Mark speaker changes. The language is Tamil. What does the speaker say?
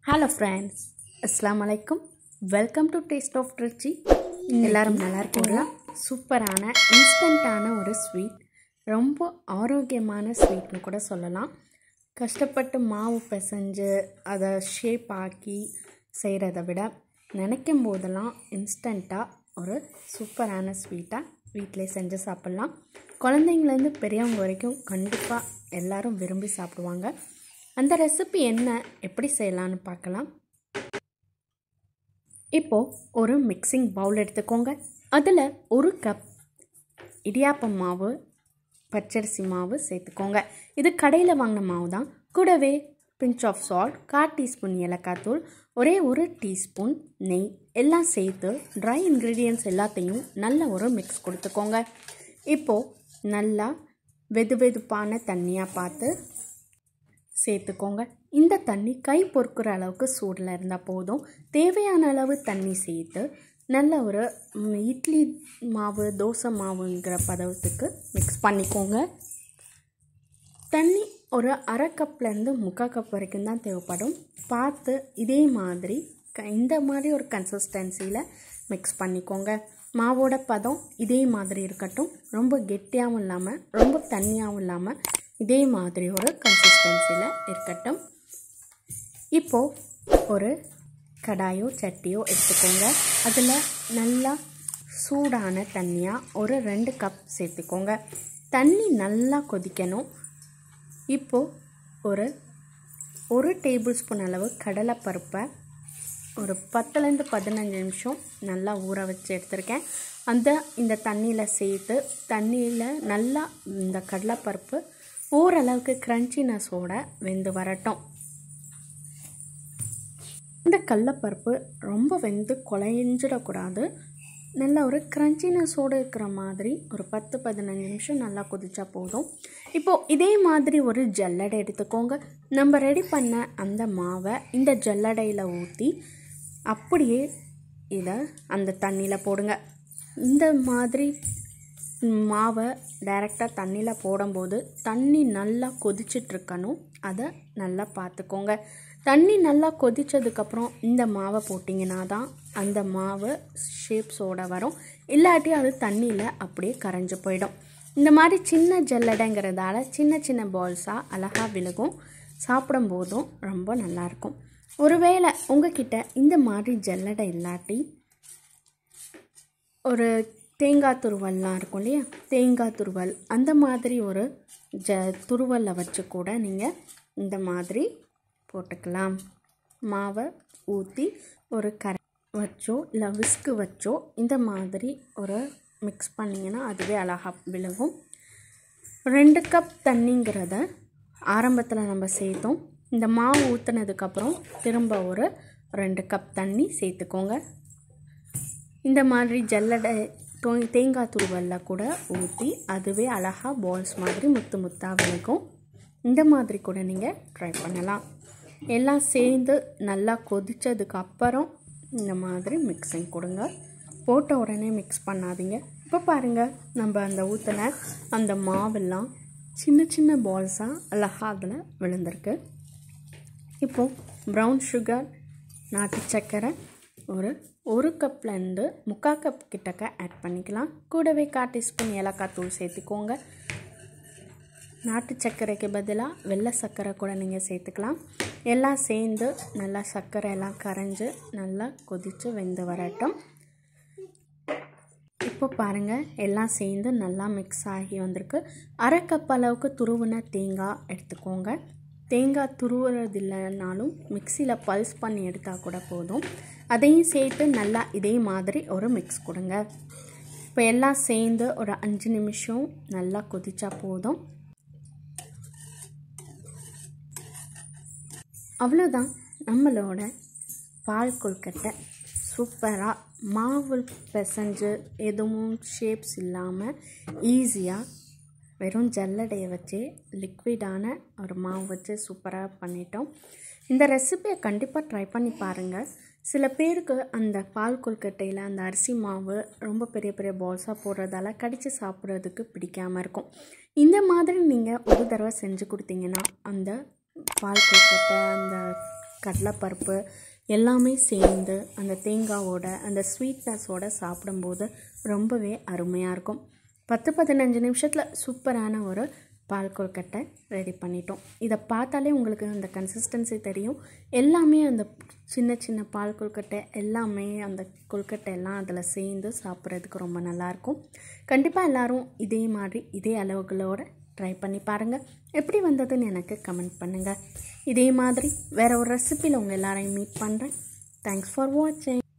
Speaker 1: ஹலோ ஃப்ரெண்ட்ஸ் அஸ்ஸலாமு அலைக்கும் welcome to taste of Trichy எல்லாரும் நல்லா இருக்கீங்களா சூப்பரான இன்ஸ்டண்ட்டான ஒரு ஸ்வீட் ரொம்ப ஆரோக்கியமான ஸ்வீட்னு கூட சொல்லலாம் கஷ்டப்பட்டு மாவு பிசைஞ்சு அதை ஷேப் ஆக்கி செய்கிறத விட நினைக்கும் போதெல்லாம் இன்ஸ்டண்ட்டாக ஒரு சூப்பரான ஸ்வீட்டாக வீட்டிலே செஞ்சு சாப்பிட்லாம் குழந்தைங்கலேருந்து பெரியவங்க வரைக்கும் கண்டிப்பாக எல்லாரும் விரும்பி சாப்பிடுவாங்க அந்த ரெசிபி என்ன எப்படி செய்யலான்னு பார்க்கலாம் இப்போது ஒரு மிக்சிங் பவுல் எடுத்துக்கோங்க அதில் ஒரு கப் இடியாப்பம் மாவு பச்சரிசி மாவு சேர்த்துக்கோங்க இது கடையில் வாங்கின மாவு தான் கூடவே பிஞ்ச் ஆஃப் சால்ட் கால் டீஸ்பூன் ஏலக்காய் ஒரே ஒரு டீஸ்பூன் நெய் எல்லாம் சேர்த்து ட்ரை இன்க்ரீடியன்ட்ஸ் எல்லாத்தையும் நல்ல ஒரு மிக்ஸ் கொடுத்துக்கோங்க இப்போது நல்லா வெது வெதுப்பான தண்ணியாக பார்த்து சேர்த்துக்கோங்க இந்த தண்ணி கை பொறுக்கிற அளவுக்கு சூடில் இருந்தால் போதும் தேவையான அளவு தண்ணி சேர்த்து நல்ல ஒரு ம், இட்லி மாவு தோசை மாவுங்கிற பதவத்துக்கு மிக்ஸ் பண்ணிக்கோங்க தண்ணி ஒரு அரை கப்லேருந்து முக்கால் கப் வரைக்கும் தான் தேவைப்படும் பார்த்து இதே மாதிரி க இந்த மாதிரி ஒரு கன்சிஸ்டன்சியில் மிக்ஸ் பண்ணிக்கோங்க மாவோட பதம் இதே மாதிரி இருக்கட்டும் ரொம்ப கெட்டியாகவும் இல்லாமல் ரொம்ப தண்ணியாகவும் இல்லாமல் இதே மாதிரி ஒரு கன்சிஸ்டன்சியில் இருக்கட்டும் இப்போது ஒரு கடாயோ சட்டியோ எடுத்துக்கோங்க அதில் நல்லா சூடான தண்ணியாக ஒரு ரெண்டு கப் சேர்த்துக்கோங்க தண்ணி நல்லா கொதிக்கணும் இப்போது ஒரு ஒரு டேபிள் ஸ்பூன் அளவு கடலைப்பருப்பை ஒரு பத்துலேருந்து பதினஞ்சு நிமிஷம் நல்லா ஊற வச்சு எடுத்திருக்கேன் அந்த இந்த தண்ணியில் சேர்த்து தண்ணியில் நல்லா இந்த கடலைப்பருப்பு ஓரளவுக்கு க்ரன்ச்சினஸோட வெந்து வரட்டும் இந்த கடலப்பருப்பு ரொம்ப வெந்து குழைஞ்சிடக்கூடாது நல்ல ஒரு க்ரன்ச்சினஸோடு இருக்கிற மாதிரி ஒரு பத்து பதினஞ்சு நிமிஷம் நல்லா கொதிச்சா போதும் இப்போது இதே மாதிரி ஒரு ஜல்லடை எடுத்துக்கோங்க நம்ம ரெடி பண்ண அந்த மாவை இந்த ஜல்லடையில் ஊற்றி அப்படியே இதை அந்த தண்ணியில் போடுங்க இந்த மாதிரி மாவை டைரெக்டாக தண்ணியில் போடும்போது தண்ணி நல்லா கொதிச்சிட்ருக்கணும் அதை நல்லா பார்த்துக்கோங்க தண்ணி நல்லா கொதித்ததுக்கப்புறம் இந்த மாவை போட்டிங்கன்னா தான் அந்த மாவு ஷேப்ஸோட வரும் இல்லாட்டி அது தண்ணியில் அப்படியே கரைஞ்சு போயிடும் இந்த மாதிரி சின்ன ஜல்லடைங்கிறதால சின்ன சின்ன பால்ஸாக அழகாக விழுகும் சாப்பிடும்போதும் ரொம்ப நல்லாயிருக்கும் ஒருவேளை உங்ககிட்ட இந்த மாதிரி ஜல்லடை இல்லாட்டி ஒரு தேங்காய் துருவல்லாம் இருக்கும் இல்லையா தேங்காய் துருவல் அந்த மாதிரி ஒரு ஜ துருவலை வச்சு கூட நீங்கள் இந்த மாதிரி போட்டுக்கலாம் மாவை ஊற்றி ஒரு கர வச்சோ இல்லை விஸ்கு வச்சோ இந்த மாதிரி ஒரு மிக்ஸ் பண்ணிங்கன்னா அதுவே அழகாக விழுகும் ரெண்டு கப் தண்ணிங்கிறத ஆரம்பத்தில் நம்ம சேர்த்தோம் இந்த மாவு ஊற்றுனதுக்கப்புறம் திரும்ப ஒரு ரெண்டு கப் தண்ணி சேர்த்துக்கோங்க இந்த மாதிரி ஜல்லடை தோ தேங்காய் துருவலில் கூட ஊற்றி அதுவே அழகாக பால்ஸ் மாதிரி முத்து முத்தாக விழுகும் இந்த மாதிரி கூட நீங்கள் ட்ரை பண்ணலாம் எல்லாம் சேர்ந்து நல்லா கொதித்ததுக்கு அப்புறம் இந்த மாதிரி மிக்சிங் கொடுங்க போட்ட உடனே மிக்ஸ் பண்ணாதீங்க இப்போ பாருங்கள் நம்ம அந்த ஊற்றின அந்த மாவெல்லாம் சின்ன சின்ன பால்ஸாக அழகாக அதில் விழுந்திருக்கு இப்போது ப்ரௌன் சுகர் நாட்டு சர்க்கரை ஒரு ஒரு கப்லேருந்து முக்கால் கப் கிட்டக்க ஆட் பண்ணிக்கலாம் கூடவே கால் டீஸ்பூன் ஏலக்காய் தூள் சேர்த்துக்கோங்க நாட்டு சர்க்கரைக்கு பதிலாக வெள்ளை சர்க்கரை கூட நீங்கள் சேர்த்துக்கலாம் எல்லாம் சேர்ந்து நல்லா சர்க்கரை எல்லாம் கரைஞ்சி நல்லா கொதித்து வெந்து வரட்டும் இப்போ பாருங்கள் எல்லாம் சேர்ந்து நல்லா மிக்ஸ் ஆகி வந்திருக்கு அரை கப் அளவுக்கு துருவின தேங்காய் எடுத்துக்கோங்க தேங்காய் துருவுறது இல்லைனாலும் மிக்சியில் பல்ஸ் பண்ணி எடுத்தால் கூட போதும் அதையும் சேர்த்து நல்லா இதே மாதிரி ஒரு மிக்ஸ் கொடுங்க இப்போ எல்லாம் சேர்ந்து ஒரு அஞ்சு நிமிஷம் நல்லா கொதிச்சா போதும் அவ்வளோதான் நம்மளோட பால் கொழுக்கட்டை சூப்பராக மாவு பிசைஞ்சு எதுவும் ஷேப்ஸ் இல்லாமல் ஈஸியாக வெறும் ஜல்லடையை வச்சு லிக்விடான ஒரு மாவு வச்சு சூப்பராக பண்ணிட்டோம் இந்த ரெசிபியை கண்டிப்பாக ட்ரை பண்ணி பாருங்கள் சில பேருக்கு அந்த பால் கொழுக்கட்டையில் அந்த அரிசி மாவு ரொம்ப பெரிய பெரிய பால்ஸாக போடுறதால கடித்து சாப்பிட்றதுக்கு பிடிக்காமல் இருக்கும் இந்த மாதிரி நீங்கள் ஒரு தடவை செஞ்சு கொடுத்தீங்கன்னா அந்த பால் கொழுக்கட்டை அந்த கடலைப்பருப்பு எல்லாமே சேர்ந்து அந்த தேங்காவோட அந்த ஸ்வீட்னஸோட சாப்பிடும்போது ரொம்பவே அருமையாக இருக்கும் பத்து பதினஞ்சு நிமிஷத்தில் சூப்பரான ஒரு பால் கொழுக்கட்டை ரெடி பண்ணிட்டோம் இதை பார்த்தாலே உங்களுக்கு அந்த கன்சிஸ்டன்சி தெரியும் எல்லாமே அந்த சின்ன சின்ன பால் கொழுக்கட்டை எல்லாமே அந்த கொழுக்கட்டை எல்லாம் அதில் சேர்ந்து சாப்பிட்றதுக்கு ரொம்ப நல்லாயிருக்கும் கண்டிப்பாக எல்லோரும் இதே மாதிரி இதே அளவுகளோட ட்ரை பண்ணி பாருங்கள் எப்படி வந்ததுன்னு எனக்கு கமெண்ட் பண்ணுங்கள் இதே மாதிரி வேறு ஒரு ரெசிப்பியில் உங்கள் எல்லாரையும் மீட் பண்ணுறேன் தேங்க்ஸ் ஃபார் வாட்சிங்